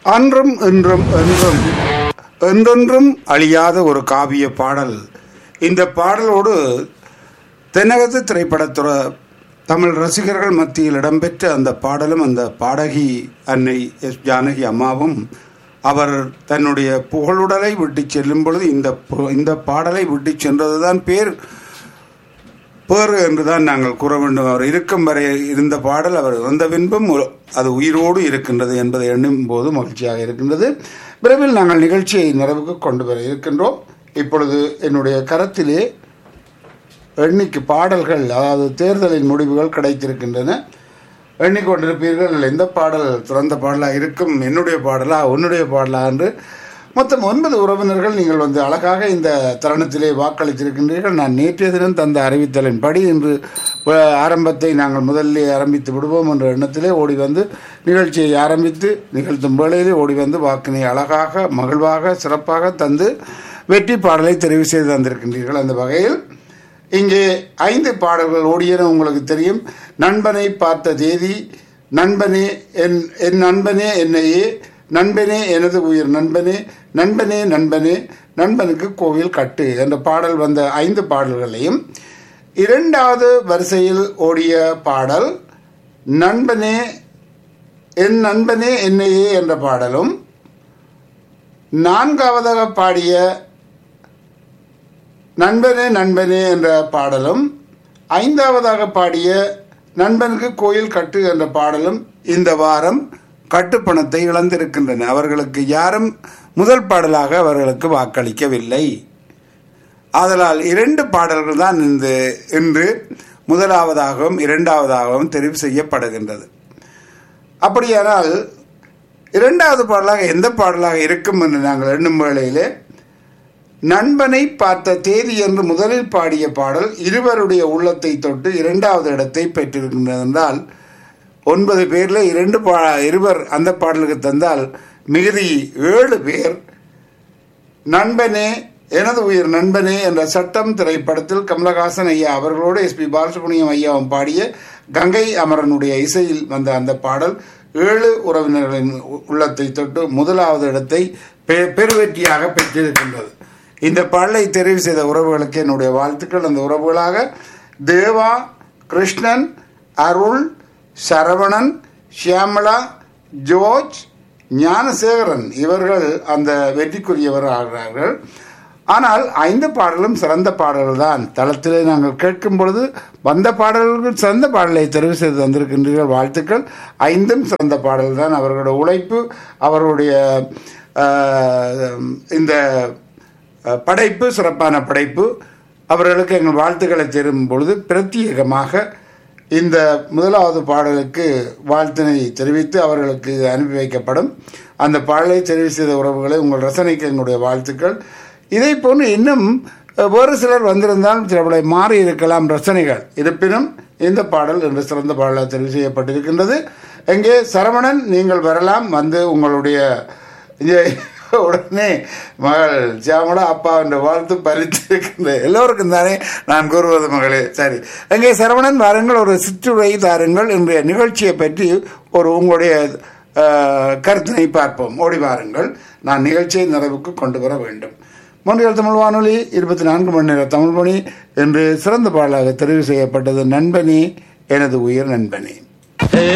அன்றும் இன்றும் என்றும் என்றென்றும் அழியாத ஒரு காவிய பாடல் இந்த பாடலோடு தென்னகத்து திரைப்படத்துற தமிழ் ரசிகர்கள் மத்தியில் இடம்பெற்ற அந்த பாடலும் அந்த பாடகி அன்னை எஸ் ஜானகி அம்மாவும் அவர் தன்னுடைய புகழுடலை விட்டு செல்லும் பொழுது இந்த பு- இந்த பாடலை விட்டு சென்றதுதான் பேர் பேறு என்றுதான் நாங்கள் கூற வேண்டும் அவர் இருக்கும் வரை இருந்த பாடல் அவர் இறந்த பின்பும் ஒரு- அது உயிரோடு இருக்கின்றது என்பதை எண்ணும் போது மகிழ்ச்சியாக இருக்கின்றது விரைவில் நாங்கள் நிகழ்ச்சியை நிறைவுக்கு கொண்டு வர இருக்கின்றோம் இப்பொழுது என்னுடைய கரத்திலே எண்ணிக்கு பாடல்கள் அதாவது தேர்தலின் முடிவுகள் கிடைத்திருக்கின்றன எண்ணிக்கொண்டிருப்பீர்கள் எந்த பாடல் சிறந்த பாடலாக இருக்கும் என்னுடைய பாடலா உன்னுடைய பாடலா என்று மொத்தம் ஒன்பது உறவினர்கள் நீங்கள் வந்து அழகாக இந்த தருணத்திலே வாக்களித்திருக்கின்றீர்கள் நான் நேற்றைய தினம் தந்த அறிவித்தலின் படி இன்று அஹ், ஆரம்பத்தை நாங்கள் முதல்ல ஆரம்பித்து விடுவோம் என்ற எண்ணத்திலே ஓடி வந்து நிகழ்ச்சியை ஆரம்பித்து நிகழ்த்தும் வேளையிலே ஓடி வந்து வாக்கினை அழகாக மகிழ்வாக சிறப்பாக தந்து வெற்றி பாடலை தெரிவு செய்து தந்திருக்கின்றீர்கள் அந்த வகையில் இங்கே ஐந்து பாடல்கள் ஓடியன உங்களுக்கு தெரியும் நண்பனை பார்த்த தேதி நண்பனே என் என் நண்பனே என்னையே நண்பனே எனது உயிர் நண்பனே நண்பனே நண்பனே நண்பனுக்கு கோவில் கட்டு என்ற பாடல் வந்த ஐந்து பாடல்களையும் இரண்டாவது வரிசையில் ஓடிய பாடல் நண்பனே என் நண்பனே என்னையே என்ற பாடலும் நான்காவதாக பாடிய நண்பனே நண்பனே என்ற பாடலும் ஐந்தாவதாக பாடிய நண்பனுக்கு கோயில் கட்டு என்ற பாடலும் இந்த வாரம் கட்டுப்பணத்தை இழந்திருக்கின்றன அவர்களுக்கு யாரும் முதல் பாடலாக அவர்களுக்கு வாக்களிக்கவில்லை ஆதலால் இரண்டு பாடல்கள் தான் இந்த இன்று முதலாவதாகவும் இரண்டாவதாகவும் தெரிவு செய்யப்படுகின்றது அப்படியானால் இரண்டாவது பாடலாக எந்த பாடலாக இருக்கும் என்று நாங்கள் எண்ணும் வேளையிலே நண்பனை பார்த்த தேதி என்று முதலில் பாடிய பாடல் இருவருடைய உள்ளத்தை தொட்டு இரண்டாவது இடத்தை பெற்றிருக்கின்றது என்றால் ஒன்பது பேரில் இரண்டு பா இருவர் அந்த பாடலுக்கு தந்தால் மிகுதி ஏழு பேர் நண்பனே எனது உயிர் நண்பனே என்ற சட்டம் திரைப்படத்தில் கமலஹாசன் ஐயா அவர்களோடு எஸ்பி பாலசுப்ரமணியம் ஐயாவும் பாடிய கங்கை அமரனுடைய இசையில் வந்த அந்த பாடல் ஏழு உறவினர்களின் உ- உள்ளத்தை தொட்டு முதலாவது இடத்தை பெ- பெருவெற்றியாக பெற்றிருக்கின்றது இந்த பாடலை தெரிவு செய்த உறவுகளுக்கு என்னுடைய வாழ்த்துக்கள் அந்த உறவுகளாக தேவா கிருஷ்ணன் அருள் சரவணன் ஷியாமளா ஜோர்ஜ் ஞானசேகரன் இவர்கள் அந்த வெற்றிக்குரியவர் ஆகிறார்கள் ஆனால் ஐந்து பாடலும் சிறந்த பாடல்கள் தான் தளத்திலே நாங்கள் கேட்கும் பொழுது வந்த பாடல்கள் சிறந்த பாடலை தெரிவு செய்து தந்திருக்கின்றீர்கள் வாழ்த்துக்கள் ஐந்தும் சிறந்த பாடல் தான் அவர்களுடைய உழைப்பு அவருடைய ஆஹ், இந்த அஹ், படைப்பு சிறப்பான படைப்பு அவர்களுக்கு எங்கள் வாழ்த்துக்களை தரும் பொழுது பிரத்யேகமாக இந்த முதலாவது பாடலுக்கு வாழ்த்தினை தெரிவித்து அவர்களுக்கு இது அனுப்பி வைக்கப்படும் அந்த பாடலை தெரிவு செய்த உறவுகளை உங்கள் ரசனைக்கு எங்களுடைய வாழ்த்துக்கள் இதை போன்று இன்னும் அஹ், வேறு சிலர் வந்திருந்தால் சில மாறி இருக்கலாம் ரசனைகள் இருப்பினும் இந்த பாடல் என்று சிறந்த பாடலாக தெரிவு செய்யப்பட்டிருக்கின்றது எங்கே சரவணன் நீங்கள் வரலாம் வந்து உங்களுடைய இங்கே உடனே மகள் சியாமலா அப்பா என்ற வாழ்த்து பறித்திருக்கின்ற எல்லோருக்கும் தானே நான் கூறுவது மகளே சரி அங்கே சரவணன் வாருங்கள் ஒரு சிற்றுரை தாருங்கள் இன்றைய நிகழ்ச்சியை பற்றி ஒரு உங்களுடைய அஹ், கருத்தினை பார்ப்போம் ஓடி வாருங்கள் நான் நிகழ்ச்சியை நிறைவுக்கு கொண்டு வர வேண்டும் மூன்றியல் தமிழ் வானொலி இருபத்தி நான்கு மணி நேர தமிழ் மணி என்று சிறந்த பாடலாக தெரிவு செய்யப்பட்டது நண்பனே எனது உயிர் நண்பனே ஏ